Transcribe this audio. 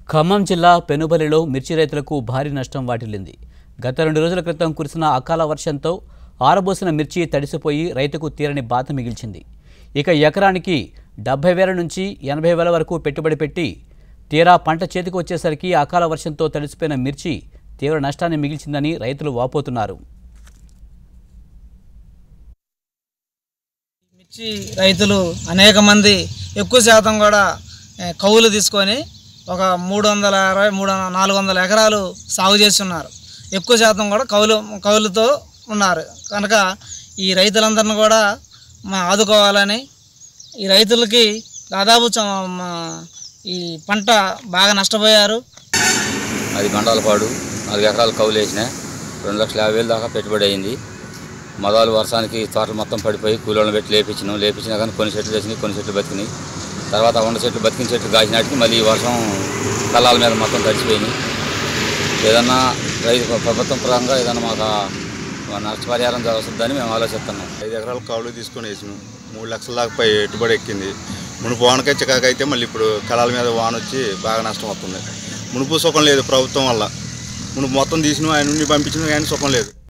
ఖమ్మం జిల్లా పెనుబలిలో మిర్చి రైతులకు భారీ నష్టం వాటిల్లింది గత రెండు రోజుల క్రితం కురిసిన అకాల వర్షంతో ఆరబోసిన మిర్చి తడిసిపోయి రైతుకు తీరని బాధ మిగిల్చింది ఇక ఎకరానికి డెబ్బై వేల నుంచి ఎనభై వేల వరకు పెట్టుబడి పెట్టి తీరా పంట చేతికి వచ్చేసరికి అకాల వర్షంతో తడిసిపోయిన మిర్చి తీవ్ర నష్టాన్ని మిగిల్చిందని రైతులు వాపోతున్నారు మిర్చి రైతులు అనేక మంది ఎక్కువ శాతం కూడా ఏ, కౌలు తీసుకొని ఒక మూడు వందల అరవై మూడు వందల నాలుగు వందల ఎకరాలు సాగు చేస్తున్నారు ఎక్కువ శాతం కూడా కౌలు కౌలుతో ఉన్నారు కనుక ఈ రైతులందరిని కూడా మా ఆదుకోవాలని ఈ రైతులకి దాదాపు చ- మా ఈ పంట బాగా నష్టపోయారు అది గండాలపాడు నాలుగు ఎకరాలు కౌలు వేసిన రెండు లక్షల యాభై వేలు దాకా పెట్టుబడి అయింది మొదలు వర్షానికి తోటలు మొత్తం పడిపోయి కూలీలను పెట్టి లేపించినాం లేపించినా కానీ కొన్ని చెట్లు వేసినాయి కొన్ని చెట్లు బతికినాయి తర్వాత వంద చెట్లు బతికిన చెట్లు కాసినాటికి మళ్ళీ ఈ వర్షం కళ్ళాల మీద మొత్తం తడిచిపోయినాయి ఏదన్నా రైతు ప్రభుత్వం పరంగా ఏదన్నా మాకు ఆ నష్టపరిహారం జరుగుతుందని మేము ఆలోచిస్తున్నాం ఐదు ఎకరాలు కౌలు తీసుకొని వేసినాం మూడు లక్షల దాకా పై పెట్టుబడి ఎక్కింది మునుపు వానకే చికాకు అయితే మళ్ళీ ఇప్పుడు కళాల మీద వాన వచ్చి బాగా నష్టం వస్తుంది మునుపు సుఖం లేదు ప్రభుత్వం వల్ల మునుపు మొత్తం తీసినాం ఆయన నుండి పంపించినా కానీ సుఖం లేదు